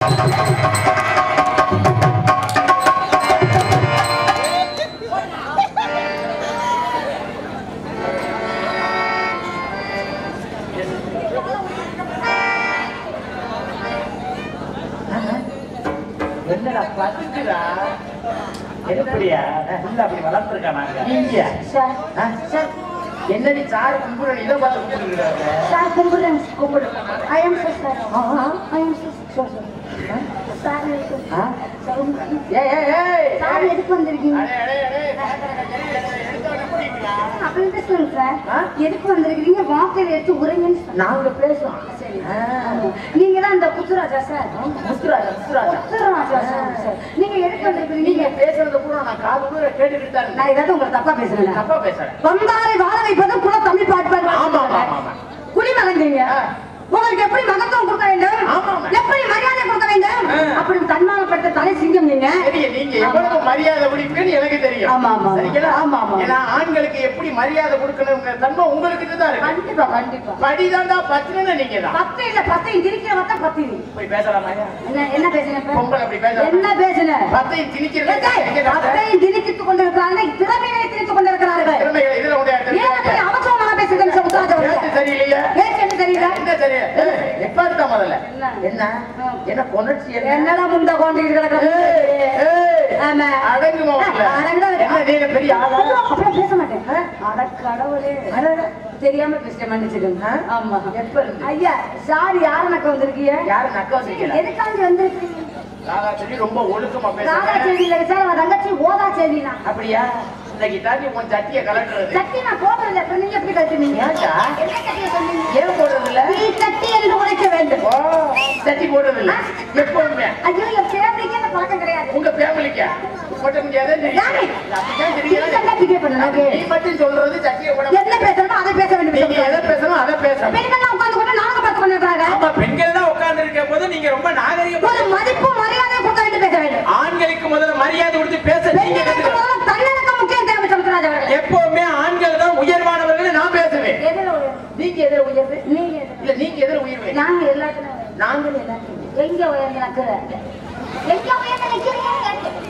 என்னடா பதுக்குதா எப்படியா இல்ல அப்படி வளர்த்துருக்கா நாங்க நீங்க சார் ஆ? சார் என்னடி சார் கும்பிடுற இதை பார்த்து கும்பிடுறாங்க சார் கும்பிடுறேன் கும்பிடு I am sir sir I am sir sir எதுக்கு சார் உங்க- ஏய் ஏய் ஏய் சார் எதுக்கு வந்திருக்கீங்க அடே, அடே, அடே, எடுத்த உடனே பிடிக்கிறா. அப்படின்னு பேசுங்க சார் ஆ? எதுக்கு வந்திருக்கீங்க வாக்கையில எடுத்து உரைங்கன்னு சொன்னாங்க. நாங்க பேசுறோம் சரி ஆ. நீங்க தான் அந்த Kuthuraja sir Muthuraja Muthuraja Kuthuraja sir sir நீங்க எதுக்கு வந்திருக்கீங்க நீங்க பேசுறத கூட நான் காது கூட கேட்டுக்கிட்டு தான் இருந்தேன். நான் ஏதாவது உங்களை தப்பா பேசுறேன் தப்பா பேசுறேன் வந்தாரை வாழ வைப்பதும் குல தமிழ் பாட்பாடு ஆமா, ஆமா, ஆமா. குடிமகந்தீங்க ஆ. உங்களுக்கு எப்படி மகத்துவம் கொடுக்க வேண்டும் ஆமா, ஆமா. எப்படி மரியாதை கொடுக்க வேண்டும் ஆ. அப்படி தன்மானப்பட்ட தலை சிங்கம் நீங்க சரி நீங்க எவ்வளவு மரியாதை கொடுப்பீங்கன்னு எனக்கு தெரியும் ஆமா, ஆமா. சரிங்களா ஆமா, ஆமா. ஏன்னா ஆண்களுக்கு எப்படி மரியாதை கொடுக்கணுங்கிற தன்மை உங்களுக்கு தான் இருக்கு கண்டிப்பா கண்டிப்பா படிதாண்டா பத்துன்னு நீங்க தான் பத்து இல்ல பத்து திணிக்கிற மொத்தம் பத்து போய் பேசலாமா என்ன என்ன பேசுன இப்ப? பொம்பளை அப்படி பேச என்ன பேசுன பத்தையும் திணிக்கிறது பத்தையும் திணித்துக் கொண்டிருக்கிறார்கள் திறமையை திணித்துக் கொண்டிருக்கிறார்கள் திறமைகளை இதுல உடைய ஏன் அப்படி அவசரமாக பேசுகிறேன் முத்துராஜா பேச்சு அவர்களே? சரியில்லையா ஏன் என்ன தெரியல என்ன சரி எப்ப இருக்கா முதல்ல என்ன? என்ன என்ன பொண்ணு என்ன என்னடா முந்த கொண்டு கிடக்குற ஏய், ஏய், ஆமா அடங்குமா உள்ள. அடங்குதா? என்ன நீங்க பெரிய ஆளா அப்படிலாம் பேச மாட்டேன் அட கடவுளே தெரியாம பேசிட்டேன் மன்னிச்சிடுங்க ஆ? ஆமா எப்ப இருந்து? ஐயா சாரி யார் நக்க வந்திருக்கீங்க யாரு நக்க வச்சிருக்கீங்க எதுக்காண்டி வந்திருக்கீங்க ராதா சொல்லி ரொம்ப ஒழுக்கமா ராதா பேசுறேன் செடி இல்லை சார் அவன் தங்கச்சி ஓதா செடினா அப்படியா இன்னைக்கு தாண்டி உன் சட்டியை கலட்டுறது சட்டி நான் போடுறதில்ல இப்ப நீங்க எப்படி கட்டுனீங்க ஏன்டா? என்ன சட்டியை சொன்னீங்க ஏன் போடுறது இல்ல நீ சட்டி என்று உரைக்க வேண்டும் ஓ சட்டி போடுறது இல்ல எப்பவுமே ஐயோ என் ஃபேமிலிக்கு அந்த பழக்கம் கிடையாது உங்க ஃபேமிலிக்கா போட்ட முடியாதே யாரு? அப்படிதான் நீ தெரியாது சண்டை பிகே பண்ணு நீ மட்டும் சொல்றது சட்டியை போட என்ன பேசணுமோ அதை பேச நீங்க எதை வேண்டும் பேசணும் அதை பேசணும் பெண்கள்லாம் உட்கார்ந்து கொண்டு நாடகம் பார்த்து கொண்டிருக்கிறாங்க ஆமா பெண்கள் தான் உட்கார்ந்து இருக்க போது நீங்க ரொம்ப நாகரிகமா ஒரு மதிப்பு மரியாதை கொடுக்க வேண்டும் பேச வேண்டும் ஆண்களுக்கு முதல்ல மரியாதை கொடுத்து பேச நீங்க பெண்களுக்கு கத்துக்கணும். முதல்ல தன்னடக்கம் முக்கியம் தேவை சமுத்திரராஜ் அவர்கள் எப்பவுமே ஆண்கள் தான் உயர்வானவர்கள் நான் பேசுவேன் எதிர உயர்வு? நீங்க எதிர உயர்வு நீங்க எதிர. இல்ல நீங்க எதிர உயர்வு நாங்க எல்லாத்துலயும் உயர்வு. நாங்களும் எல்லாத்தையும் எங்க உயர்ந்து நக்குற எங்க உயர்ந்து நிக்கிறீங்க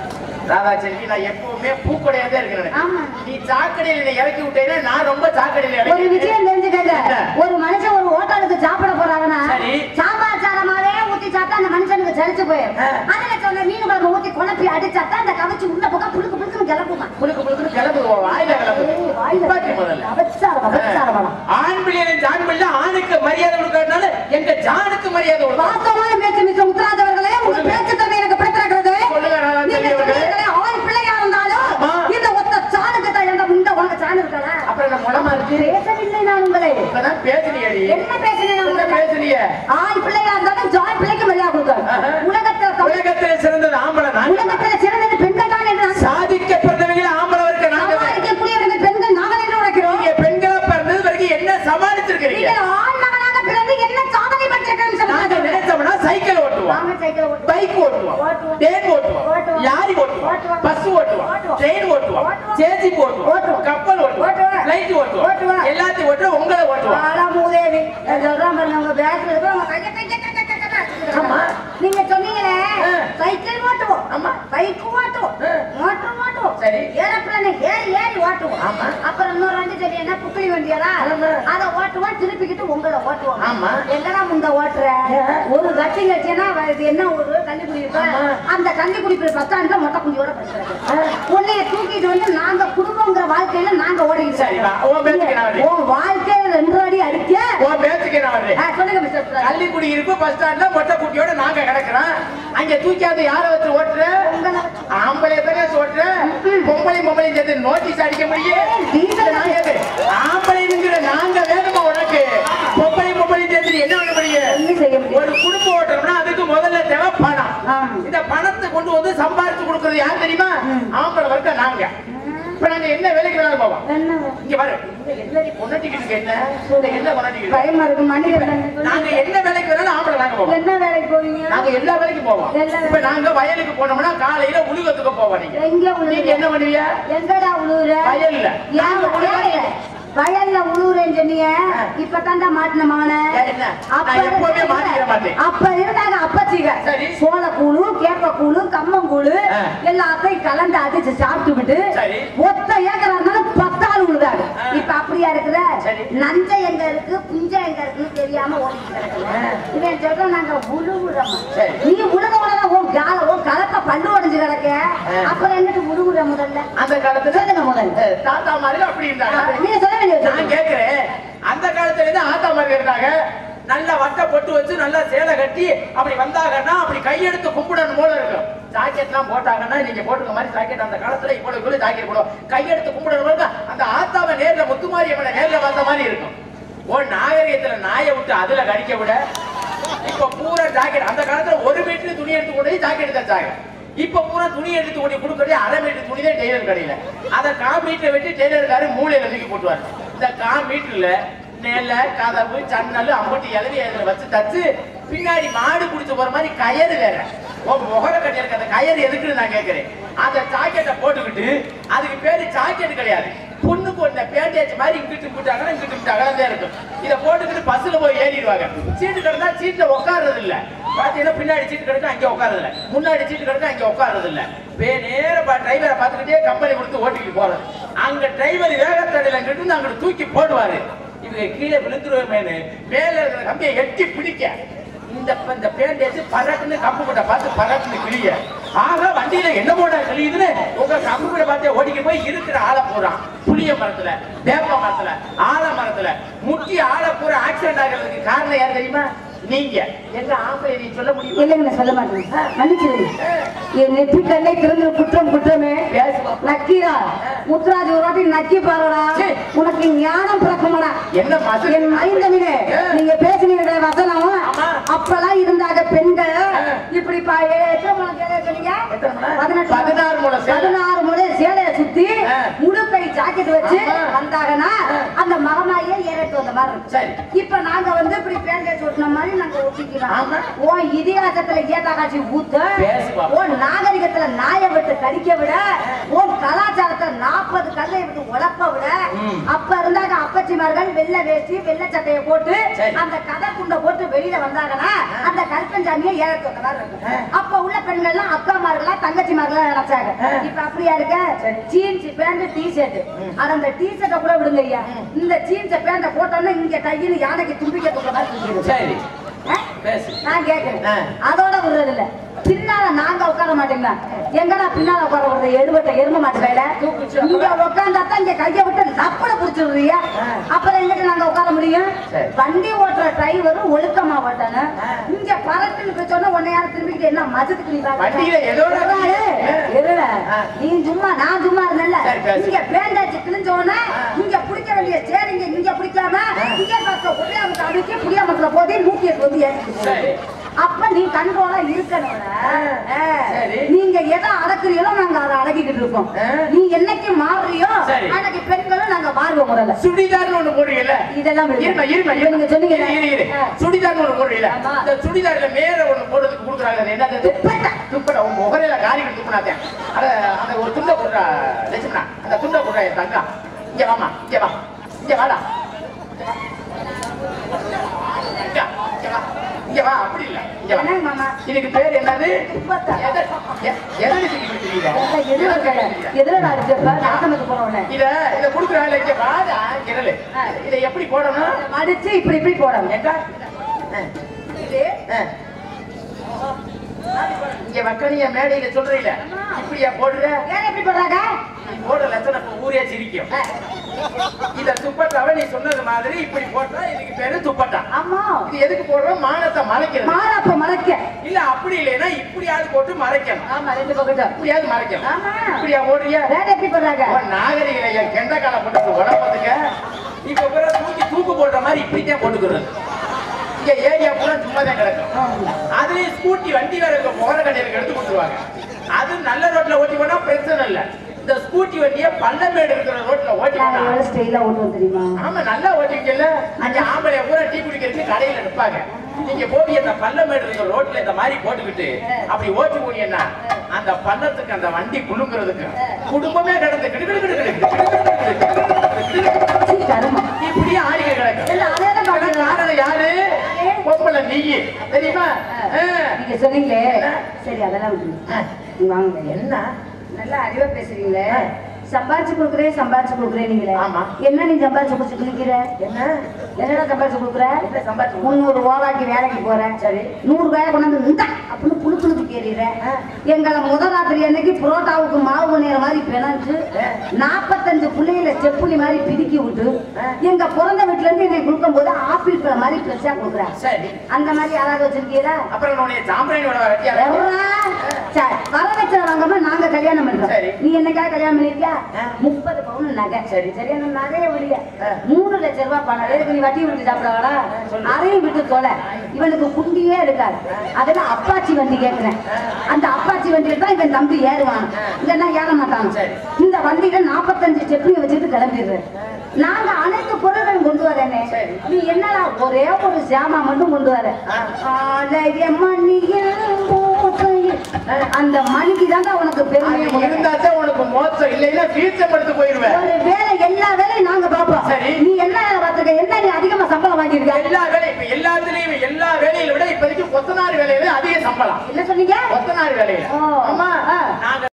ராதா செல்வி நான் எப்பவுமே பூக்கடையாதே இருக்கிறேன் ஆமா. நீ சாக்கடையில என்னை இறக்கி விட்டேன்னா நான் ரொம்ப சாக்கடையில ஒரு இறக்கி விஷயம் தெரிஞ்சுக்கங்க என்ன? ஒரு மனுஷன் ஒரு ஹோட்டலுக்கு சாப்பிட போறாங்கன்னா சரி. சாம்பார் சாரமாவே ஊத்தி சாப்பிட்டா அந்த மனுஷனுக்கு சலிச்சு போயிடும் ஆ. அதுல சொன்ன மீன் குழம்பு ஊத்தி குழப்பி அடிச்சாத்தா அந்த கவச்சு உள்ள பக்கம் புழுக்கு புழுக்குன்னு கிளப்புமா புழுக்கு புழுக்குன்னு கிளம்பு வாயில கிளம்பு நிப்பாட்டி முதல்ல அபச்சாரம் அபச்சாரம் ஆண் பிள்ளைகள் ஜான் பிள்ளை ஆணுக்கு மரியாதை கொடுக்கறதுனால எங்க ஜானுக்கு மரியாதை கொடுக்கணும் வாஸ்தவமான பேச்சு மிஸ்டர் முத்துராஜ் அவர்களே உங்க பேச்சு தன்மை எனக்கு பிடித்திருக்கிறது சொல்லுங்க ராதா நீங்க செல்வி அவர்களே சொன்னீங்களே, ஆண் பிள்ளையா இருந்தாலும் ஆமா. இந்த ஒத்த சாணுக்கு தான் எந்த முண்ட உனக்கு சாணு இருக்கல அப்புறம் என்ன முடமா இருக்கு பேசவில்லை நான் உங்களை இப்பதான் பேசுறியடி என்ன பேசுறேன் நான் என்ன உங்களை? பேசுறிய ஆண் பிள்ளையா இருந்தாலும் ஜான் பிள்ளைக்கு மரியாதை கொடுக்கணும் ஆஹா. உலகத்துல தமிழ் உலகத்தில் சிறந்தது ஆம்பளை நாங்க உலகத்துல சிறந்தது பெண்கள் தான் என்று நான் சாதிக்க பிறந்தவங்க ஆம்பளை இருக்க நாங்க தான். சமாளிக்கக்கூடியவர்கள் பெண்கள் நாங்கள் என்று உழைக்கிறோம் நீங்க பெண்களா பிறந்தது வரைக்கும் என்ன சமாளிச்சிருக்கீங்க நீங்கள் ஆண் மகனாக பிறந்து என்ன சாதனை பெற்றிருக்கிறோம் நாங்க சொல்லுங்க. நினைச்சோம்னா சைக்கிள் ஓட்டுவோம் நாங்க சைக்கிள் ஓட்டுவோம். பைக் ஓட்டுவோம் ஓட்டுவோம். ட்ரெயின் ஓட்டுவோம் ஓட்டுவோம். லாரி ஓட்டுவோம் ஓட்டுவோம். பஸ் ஓட்டுவோம் ஓட்டுவோம். ட்ரெயின் ஓட்டுவோம் ஓட்டுவோம். சேஜிப் ஓட்டுவோம் ஓட்டுவோம். கப்பல் ஓட்டுவோம் ஓட்டுவோம். ஃபிளைட் ஓட்டுவோம் ஓட்டுவோம். எல்லாத்தையும் ஓட்டுவோம் உங்களை ஓட்டுவோம் ஆளா மூதேவி. நான் சொல்றேன் பாருங்க, உங்க பேக்ல இருக்கிற உங்க கையை கையை கையை கையை கையை கையை ஆமா. நீங்க சொன்னீங்களே ஆ. சைக்கிள் ஓட்டுவோம் ஆமா. பைக் ஓட்டுவோம் ஆ. மோட்டர் ஓட்டுவோம் சரி. ஏரோப்ளேனை ஏறி ஏறி ஓட்டுவோம் ஆமா. அப்புறம் இன்னொரு வண்டி சரி என்ன புக்கிலி வண்டியாரா ஆமா. அதை ஓட்டுவோம் திருப்பிக்கிட்டு உங்களை ஓட்டுவோம் ஆமா. எங்கடா முந்த ஓட்டுற ஏன்? ஒரு கட்டி கட்சினா இது என்ன ஊரு கள்ளிக்குடி இருக்கு ஆமா. அந்த கள்ளிக்குடி பஸ் ஸ்டாண்ட்ல மொட்டை குண்டியோட படிக்கிறது உன்னைய தூக்கிட்டு வந்து நாங்க குடும்பங்கிற வாழ்க்கையில நாங்க ஓடிக்கிட்டு சரி, வா. உன் பேச்சுக்கு நான் வரேன். உன் வாழ்க்கையில ரெண்டு அடி அடிக்க உன் பேச்சுக்கு நான் வர்றேன் ஆ, சொல்லுங்க மிஸ்டர் பிரகாஷ். கள்ளிக்குடி இருக்கு பஸ் ஸ்டாண்ட்ல மொட்டை குட்டியோட நாங்க கிடக்குறோம் அங்க தூக்கியாந்து யார வச்சு ஓட்டுற உங்களை வச்சு. ஆம்பளை தானே ஓட்டுற பொம்பளை பொம்பளை சேர்த்து நோட்டீஸ் அடிக்க முடியும் டீசல் நாங்க எது? ஆம்பளைங்கிற நாங்க வேணுமா உனக்கு பொம்பளை பொம்பளை சேர்த்து என்ன பண்ண முடியும் ஒண்ணும் செய்ய முடியாது. ஒரு குடும்பம் ஓட்டணும்னா அதுக்கு முதல்ல தேவை பணம் ஆ. இந்த பணத்தை கொண்டு வந்து சம்பாதிச்சு கொடுக்கறது யார் தெரியுமா ஆம்பளை வர்க்க நாங்க இப்ப நாங்க என்ன வேலைக்கு வேணாலும் போவோம் என்ன இங்க பாரு இந்த என்ன நீ பொண்ணாட்டிக்கிட்டு இருக்க என்ன இந்த என்ன பொண்ணாட்டிக்கிட்டு பயமா இருக்கு மணி நாங்க என்ன வேலைக்கு வேணாலும் ஆம்பளை நாங்க போவோம் என்ன வேலைக்கு போவீங்க நாங்க எல்லா வேலைக்கும் போவோம் எல்லா இப்ப நாங்க வயலுக்கு போனோம்னா காலையில உழுகத்துக்கு போவோம் நீங்க எங்க நீங்க உழுவுற என்ன பண்ணுவீங்க எங்கடா உழுவுற வயல்ல ஏன் நாங்க உழுக- வயல்ல? வயல்ல உழுவுறேன்னு சொன்னீங்க ஆ. இப்ப தாண்டா மாட்டின மகன ஏன் என்ன? நான் எப்பவுமே மாட்டிக்கிற மாட்டேன். அப்ப இருந்தாங்க அப்பச்சிக கேப்பக்கூழு கம்மங்கூழு ஆ. எல்லாத்தையும் கலந்து அடிச்சு சாப்பிட்டு சரி. ஒத்த ஏக்கரா இருந்தாலும் பத்தாள் உழுதாங்க ஆ. இப்ப அப்படியா இருக்குதா சரி. நஞ்சை எங்க இருக்கு புஞ்சை எங்க இருக்குன்னு தெரியாம ஓடிட்டு கிடக்குது ஆ. இவன் சொல்ற நாங்க உழுவுறோம் சரி. நீ உழுத உடனே உன் கால உன் கலப்ப பல்லு உடைஞ்சு கிடக்க ஆ. அப்புறம் என்னட்டு உழுவுற முதல்ல அந்த காலத்துல சொல்லுங்க முதல்ல அஹ், தாத்தா மாதிரி அப்படி இருந்தாங்க நீங்க சொல்ல வேண்டியது நான் கேக்குறேன் அந்த காலத்துல இருந்து ஆத்தா மாதிரி இருந்தாங்க நல்ல வட்ட பொட்டு வச்சு நல்லா சேலை கட்டி அப்படி வந்தாங்கன்னா அப்படி கையெடுத்து கும்பிடணும் போல இருக்கும் ஜாக்கெட்லாம் போட்டாங்கன்னா நீங்க போட்டுக்க மாதிரி ஜாக்கெட் அந்த காலத்துல இவ்வளவு இவ்வளவு ஜாக்கெட் போடும் கையெடுத்து கும்பிடணும் போல இருக்கும். அந்த ஆத்தாவை நேர்ல முத்துமாரியம்மனை நேர்ல பார்த்த மாதிரி இருக்கும் ஓ நாகரிகத்துல நாயை விட்டு அதுல கடிக்க விட இப்ப பூரா ஜாக்கெட் அந்த காலத்துல ஒரு மீட்டர் துணி எடுத்து கொண்டு போய் ஜாக்கெட் தச்சாங்க இப்ப பூரா துணி எடுத்து கொண்டு கொடுக்கறதே அரை மீட்டர் துணி தான் டெய்லர் கடையில அத கா மீட்டர் வெட்டி டெய்லர்காரு மூலையில தூக்கி போட்டுவாரு இந்த கா மீட்டர்ல நெல்ல கதவு ஜன்னல் அம்பட்டி எழுதி அதுல வச்சு தச்சு பின்னாடி மாடு குடிச்சு போற மாதிரி கயறு வேற ஓ முகர கட்டியிருக்க அந்த கயறு எதுக்குன்னு நான் கேட்கிறேன் அந்த ஜாக்கெட்டை போட்டுக்கிட்டு அதுக்கு பேரு ஜாக்கெட் கிடையாது பொண்ணுக்கு ஒண்ணு பேண்டேஜ் மாதிரி இங்கிட்டு போட்டாங்கன்னா இங்கிட்டு இங்கிட்டு அகலந்தே இருக்கும் இதை போட்டுக்கிட்டு பஸ்ல போய் ஏறிடுவாங்க சீட்டு கிடந்தா சீட்ல உட்கார்றது இல்ல பாத்தீங்கன்னா பின்னாடி சீட்டு கிடக்கு அங்க உட்கார்றது இல்ல முன்னாடி சீட்டு கிடக்கு அங்க உட்கார்றது இல்ல வே நேர டிரைவரை பார்த்துக்கிட்டே கம்பெனி கொடுத்து ஓட்டிட்டு போறது அங்க டிரைவர் வேகத்தடையில இருந்து அங்கிட்டு தூக்கி போடுவாரு இவங்க கீழே விழுந்துருவேன்னு மேல இருக்கிற கம்பியை எட்டி பிடிக்க இந்த இந்த பேண்டேஜ் பறக்குன்னு கம்பு கூட பார்த்து பறக்குன்னு கிளிய ஆக வண்டியில என்ன போட கிளியுதுன்னு உங்க கம்பு கூட பார்த்து ஓடிக்க போய் இருக்கிற ஆளை போறான் புளிய மரத்துல வேப்ப மரத்துல ஆல மரத்துல முக்கிய ஆளை பூரா ஆக்சிடென்ட் ஆகிறதுக்கு காரணம் யார் தெரியுமா நீங்க எங்க ஆம்பளை நீ சொல்ல முடியுமா இல்லைங்க நான் சொல்ல மாட்டேன் மன்னிச்சிருங்க என் நெற்றி கண்ணை திறந்து குற்றம் குற்றமே பேசுவா. நக்கீரா முத்துராஜ் ஒரு வாட்டி நக்கி பாருடா சீ. உனக்கு ஞானம் பிறக்குமாடா என்ன மது என் மைந்தமிழே ஆ. நீங்க பேசுனீங்க வசனம் ஆமா. அப்பெல்லாம் இருந்தாங்க பெண்கள் ஆ. இப்படி பா- எ- எத்தனை முழம் சேலை சொன்னீங்க எத்தனை முழம்? பதினெட்டு பதினாறு முழம் சேலை. பதினாறு முறை சேலையை சுத்தி ஆ. முழுக்கை ஜாக்கெட் வச்சு ஆமா. வந்தாங்கன்னா ஆ. அந்த மகமாயே ஏறட்டு வந்த மாதிரி இருக்கும் சரி இப்ப நாங்க வந்து இப்படி பேண்டேஜ் ஒட்டின மாதிரி நாங்க ஒட்டிக்கிறோம் ஆமா. உன் இதிகாசத்துல ஏத்தா காட்சி ஊத்த பேசுவா. உன் நாகரிகத்துல நாயை விட்டு கடிக்க விட உன் கலாச்சாரத்தை நாற்பது கல்லை விட்டு உழப்ப விட ம். அப்ப இருந்தாங்க அப்பச்சிமார்கள் வெள்ளை வேஷ்டி வெள்ளை சட்டையை போட்டு சரி. அந்த கதை குண்டை போட்டு வெளியில வந்தாங்கன்னா அந்த கருப்பஞ்சாமியை ஏறத்து வந்த மாதிரி இருக்கும் அப்ப உள்ள பெண்கள்லாம் அக்காமார்களா தங்கச்சிமார்களா நினைச்சாங்க ஆ. இப்ப அப்படியா இருக்க ஜீன்ஸ் பேண்ட் டி ஷர்ட் ஆனா அந்த டி ஷர்ட்டை கூட விடுங்க ஐயா இந்த ஜீன்ஸ் பேண்ட போட்டோம்னா இங்க கையில் யானைக்கு தும்பிக்க தூக்க மாதிரி தூக்கிடுது. சரி ஆ? பேசு நான் கேட்கிறேன் ஆ. அதோட விடுறது இல்ல பின்னால நாங்க உட்கார மாட்டீங்களா எங்கடா பின்னால உட்கார விடுறது எழுபட்ட எரும மாட்டு கையில தூக்குச்சு. இங்க உட்காந்தா தான் இங்க கைய விட்டு நப்பட புடிச்சிடுறீங்க ஆ. அப்புறம் எங்கிட்ட நாங்க உட்கார முடியும் சரி. வண்டி ஓட்டுற டிரைவரும் ஒழுக்கமா ஓட்டணும் ஆ. இங்க பறக்குன்னு போய் சொன்னா உன்னை யாரும் திரும்பிக்கிட்டு என்ன மதத்துக்கு நீ பாக்குற? வண்டியில ஏதோ ஒரு- சொல்றாரு, இருல. ஆ. நீ சும்மா நான் சும்மா இருந்தேன்ல சரி, பேசு. இங்க பேண்டாச்சு கிழிஞ்ச உடனே ஆ. இங்க பிடிக்க வேண்டிய சேரிங்க இங்க பிடிக்காம ஆ. இங்க பார்த்த புளியாமத்தை அமைக்க புளியாமத்துல போதே நூத்தி எட்டு வந்து ஏறிட்டு சரி. போகுது. அப்ப நீ கண்ட்ரோலா இருக்கணும்ல ஆ. சரி. நீங்க எதை அடக்குறீங்களோ நாங்க அதை அடக்கிக்கிட்டு இருக்கோம் ஆ. நீ என்னைக்கு மாறுறியோ சரி. அன்னைக்கு பெண்களும் நாங்க மாறுவோம் முதல்ல சுடிதார்னு ஒண்ணு போடுறீங்கல்ல இதெல்லாம் விடுங்க. இருமா இருமா இப்ப நீங்க சொன்னீங்க இரு, இரு, இரு. சுடிதார்னு ஒண்ணு போடுறீங்கல்ல ஆமா. இந்த சுடிதார்ல மேல ஒண்ணு போடுறதுக்கு கொடுக்குறாங்க அது என்னது துப்பட்டா. துப்பட்டா உங்க முகரையில காரி துப்புனாதே அத அந்த ஒரு துண்டை போடுறா லட்சுமணா அந்த துண்டை போடுறா என் தங்கா இங்க வாமா இங்க வா இங்க வாடா இங்க, இங்க வா இங்க வா அப்படி இல்ல இங்க வா என்னங்க மாமா இதுக்கு பேர் என்னது துப்பட்டா. எதை எ- எதை தூக்கிட்டு திரியுற? எல்லாம் எதிர கடை. எதிரடா இருக்கு இப்ப நாசமத்துக்கு போன உடனே இத இத குடுக்குறாங்க இங்க வாடா கிரலு இதை எப்படி போடணும் மடிச்சு இப்படி இப்படி போடணும் ஏண்டா ஆ, இது ஆ. இங்க மக்களிய மேடையில சொல்றீல இப்படியா போடுற வேற எப்படி போடுறாங்க நீ போடுற லட்சணம் இப்ப ஊரே சிரிக்கும் இத துப்பட்டாவை நீ சொன்னது மாதிரி இப்படி போட்டா இதுக்கு பேரு துப்பட்டா ஆமா இது எதுக்கு போடுறோம் மானத்தை மறைக்கிறது மாறாப்ப மறைக்க இல்ல அப்படி இல்லைன்னா இப்படியாவது போட்டு மறைக்கணும் ஆமா ரெண்டு பக்கட்டும் இப்படியாவது மறைக்கணும் ஆமா. இப்படியா போடுறியா வேற எப்படி போடுறாங்க உன் நாகரிகளை என் கெண்ட காலை போட்டு உடம்பத்துக்க இப்ப பூரா தூக்கி தூக்கு போடுற மாதிரி இப்படித்தான் போட்டுக்கிறது இங்க ஏரியா பூரா சும்மா தான் கிடக்கும் அதுலயும் ஸ்கூட்டி வண்டி வேற இருக்க முகர கடையில எடுத்து கொடுத்துருவாங்க அது நல்ல ரோட்ல ஓட்டி போனா பிரச்சனை இல்ல இந்த ஸ்கூட்டி வண்டியை பள்ளமேடு இருக்கிற ரோட்ல ஓட்டி நாங்க போனா எவ்வளவு ஸ்டைலா ஓட்டுவோம் தெரியுமா ஆமா நல்லா ஓட்டிக்கல அங்க ஆம்பளை பூரா டீ குடிக்கிறதுக்கு கடையில நிற்பாங்க நீங்க போய் அந்த பள்ளமேடு இருக்கிற ரோட்ல இந்த மாதிரி போட்டுக்கிட்டு அப்படி ஓட்டி போனீங்கன்னா அந்த பள்ளத்துக்கு அந்த வண்டி குலுங்குறதுக்கு குடும்பமே கிடந்து கிடு கிடு கிடு கிடு கிடு கிடு கிடு கிடு கிடு கிடு கிடு கிடு. சீ, கருமம் இப்படியே ஆடிக்க கிடக்கு இல்ல அதே தான் இதுக்கு பாக்குறேன் காரணம் யாரு பொம்பளை நீ தெரியுமா ஆ. நீங்க சொன்னீங்களே ஆ. சரி அதெல்லாம் விட்டுருங்க ஆ. நீங்க வாங்க என்ன நல்லா அறிவா பேசுறீங்களே ஆ. சம்பாரிச்சு கொடுக்குறேன் சம்பாரிச்சு கொடுக்குறேன் நீங்களே ஆமா. என்ன நீ சம்பாரிச்சு கொடுத்து கிழிக்கிற என்ன என்னடா சம்பாரிச்சு கொடுக்குற என்ன சம்பாதிச்சு முந்நூறு ரூபாய்க்கு வேலைக்கு போறேன் சரி. நூறு ரூபாய் கொண்டாந்து இந்த அப்படின்னு புழு புழுக்கு கேறிடுறேன் ஆ. எங்களை முதல் ராத்திரி அன்னைக்கு புரோட்டாவுக்கு மாவு நேர மாதிரி பிணைஞ்சு ஆ. நாற்பத்தஞ்சு புள்ளையில செப்புளி மாதிரி பிதுக்கி விட்டு ஆ. எங்க பிறந்த வீட்டுல இருந்து என்னை கொடுக்கும் போது ஆப்பிள் பழம் மாதிரி பெருசா கொடுக்குறேன் சரி அந்த மாதிரி யாராவது வச்சிருக்கீங்களா அப்புறம் உன்னுடைய சாம்பிராணியோட வெட்டியா எவ்வளா? சரி, வரதட்சணை வாங்காம நாங்க கல்யாணம் பண்றோம் சரி. நீ என்னைக்காவது கல்யாணம் பண்ணிருக்கியா ஆ. முப்பது பவுன் நகை சரி. சரியா அந்த நகையை விடிய ஆ. மூணு லட்சம் ரூபாய் பணம் எதுக்கு நீ வட்டி விட்டு சாப்பிடவாடா சொல்லு. அதையும் விட்டு தொலை இவனுக்கு குண்டியே இருக்காது அதுல அப்பாச்சி வண்டி கேட்கிறேன் அந்த அப்பாச்சி வண்டியில தான் இவன் தம்பி ஏறுவான் இல்லைன்னா ஏற மாட்டான் சரி. இந்த வண்டியில நாற்பத்தஞ்சு செப்பி வச்சுட்டு கிளம்பிடுறேன் நாங்க அனைத்து பொருட்களும் கொண்டு வரேனே சரி. நீ என்னடா ஒரே ஒரு ஜாமா மட்டும் கொண்டு வர ஆ. ஆலய மணியில் மூசையில். அந்த மணிக்கு தாங்க உனக்கு பெருமையே அது இருந்தாச்சா உனக்கு மோசம் இல்லைன்னா ஃபீச்சர் படுத்து போயிருவேன் ஒரு வேலை எல்லா வேலையும் நாங்க பார்ப்போம் சரி. நீ என்ன வேலை பார்த்திருக்க என்ன நீ அதிகமா சம்பளம் வாங்கியிருக்க எல்லா வேலையும் இப்ப எல்லாத்துலயும் எல்லா வேலையில விட இப்போதைக்கு கொத்தனார் வேலையில அதிக சம்பளம் என்ன சொன்னீங்க கொத்தனார் வேலையில ஓ. ஆமா